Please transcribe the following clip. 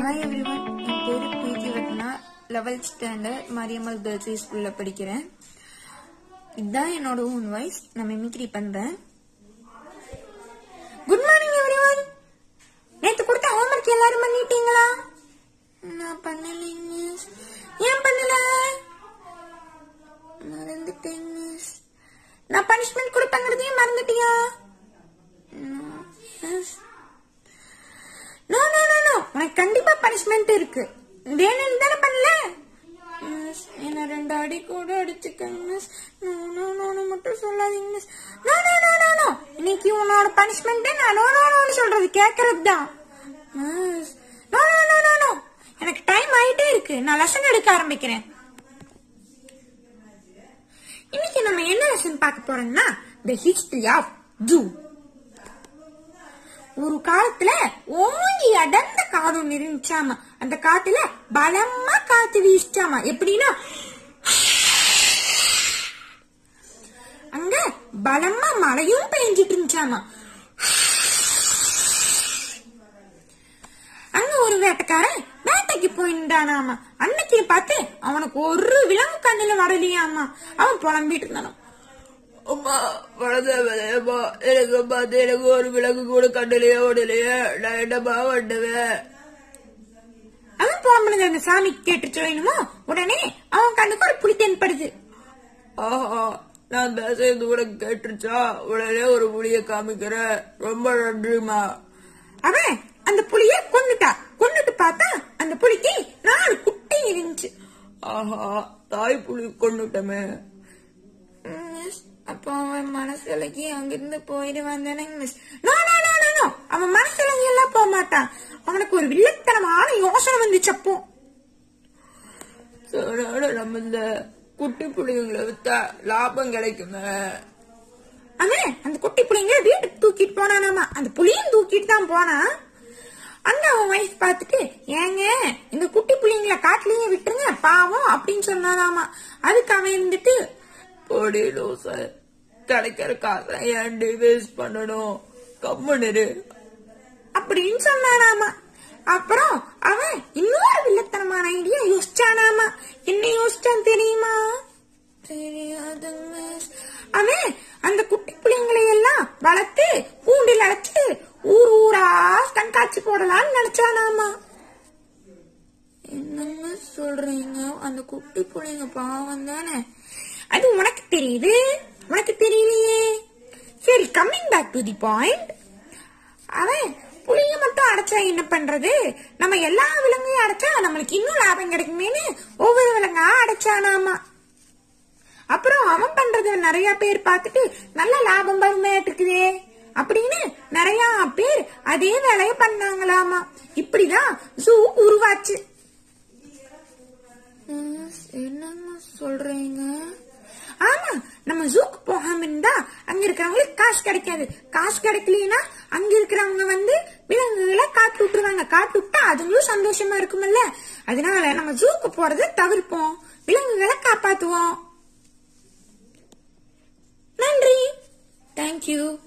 Hi everyone என் பேரு Preethi Ratna eleventh standard Mariyammal girls high ஸ்கூல்ல படிக்கிறேன் இதுதான் என்னோட ஓன் வாய்ஸ் நான் மிமிக்ரி பண்றேன் குட் மார்னிங் எவ்ரிவன் நேத்து கொடுத்த ஹோம்ஒர்க் எல்லாரும் பண்ணிட்டீங்களா நான் பண்ணலைங்க மிஸ் ஏன் பண்ணல மறந்துட்டேங்க மிஸ் நான் பனிஷ்மெண்ட் கொடுப்பேங்கிறதையும் மறந்துட்டியா miss no no no no உனக்கு கண்டிப்பா பனிஷ்மெண்ட் இருக்கு வேணும் தானே பண்ணல மிஸ் என்ன ரெண்டு அடி கூட அடிச்சுக்கங்க miss no no no no மட்டும் சொல்லாதீங்க miss no no no no no இன்னைக்கு உன்னோட பனிஷ்மெண்ட் நான் நோ நோ நோன்னு சொல்றது கேக்குறது தான் miss no no no no no எனக்கு டைம் ஆயிட்டே இருக்கு நான் லெசன் எடுக்க ஆரம்பிக்கிறேன் இன்னைக்கு நம்ம என்ன லெசன் பார்க்க போறோம்னா த ஹிஸ்டரி ஆஃப் ஜூ ஒரு காலத்துல ஓங்கி அடர்ந்த காடு ஒண்ணு இருந்துச்சாமா அந்த காட்டுல பலமா காத்து வீசிச்சாமா எப்படின்னா அங்க பலமா மழையும் பெஞ்சிட்டு இருந்துச்சாமா அங்க ஒரு வேட்டைக்காரன் வேட்டைக்கு போயிருந்தானாமா அன்னைக்கு பார்த்து அவனுக்கு ஒரு விலங்கு கண்ணுல வரலையாமா அவன் புலம்பிட்டு இருந்தானா அம்மா வளர்ந்தவளேம்மா எனக்கு பார்த்து எனக்கு ஒரு விலங்கு கூட கண்டலையே ஓடலையே நான் என்னம்மா பண்ணுவேன் அவன் புலம்புனது அந்த சாமி கேட்டுச்சோ என்னமோ உடனே அவன் கண்ணுக்கு ஒரு புலி தென்படுது ஆஹா நான் பேசுறது கூட கேட்டுருச்சா உடனே ஒரு புளிய காமிக்கிறேன் ரொம்ப நன்றிம்மா அவன் அந்த புலிய கொன்னுட்டா கொன்னுட்டு பார்த்தா அந்த புலிக்கு நாலு குட்டி இருந்துச்சு ஆஹா தாய் புலி கொண்டுட்டமே மிஸ் அப்போ அவன் மனசுலகி அங்கிருந்து போயிட்டு வந்தானங்க miss no no no no no அவன் மனசுலகி எல்லாம் போக மாட்டான் அவனுக்கு ஒரு வில்லத்தனமான யோசனை வந்துச்சு அப்போ அதனால நம்ம இந்த குட்டி புளிங்களை வித்தா லாபம் கிடைக்குமே அவன் அந்த குட்டி புலிங்க வீட்டுக்கு தூக்கிட்டு போனானாமா அந்த புலியும் தூக்கிட்டு தான் போனான் அங்க அவன் வயசு பார்த்துட்டு ஏங்க இந்த குட்டி புள்ளைங்களை காட்டுலயே விட்டுருங்க பாவம் அப்படின்னு சொன்னானாமா அதுக்கு அவன் இருந்துட்டு போடி லூச கிடைக்கிற காசை ஏன்டி வேஸ்ட் பண்ணணும் கம்முனு அப்படின்னு சொன்னானாமா அப்புறம் அவன் இன்னொரு வில்லத்தனமான ஐடியா யோசிச்சானாமா என்ன யோசிச்சான் தெரியுமா தெரியாதுங்க மிஸ். அவன் அந்த குட்டி பிள்ளைங்களை எல்லாம் வளர்த்து கூண்டில் அடைச்சு ஊர் ஊரா கண்காட்சி போடலாம்னு நினைச்சானாமா என்னங்க சொல்றீங்க அந்த குட்டி பிள்ளைங்க பாவம் தானே அது உனக்கு தெரியுது உனக்கு தெரியலையே சரி coming back to the point அவன் புளிய மட்டும் அடைச்சா என்ன பண்றது நம்ம எல்லா விலங்கையும் அடைச்சா நம்மளுக்கு இன்னும் லாபம் கிடைக்குமேனு ஒவ்வொரு விலங்கா அடைச்சானாமா அப்புறம் அவன் பண்றத நிறைய பேர் பார்த்துட்டு நல்ல லாபம் வருமேட்டு இருக்குதே அப்படின்னு நிறைய பேர் அதே வேலைய பண்ணாங்களாமா இப்படிதான் ஜூ உருவாச்சு என்னங்க சொல்றீங்க ஆமா நம்ம ஜூக்கு போகாம இருந்தா அங்க இருக்கிறவங்களுக்கு காசு கிடைக்காது காசு கிடைக்கலனா அங்க இருக்கிறவங்க வந்து விலங்குகளை காட்டு விட்டுருவாங்க காட்டு விட்டா அதுங்களும் சந்தோஷமா இருக்கும்ல அதனால நம்ம ஜூக்கு போறதை தவிர்ப்போம் விலங்குகளை காப்பாத்துவோம் நன்றி தேங்க்யூ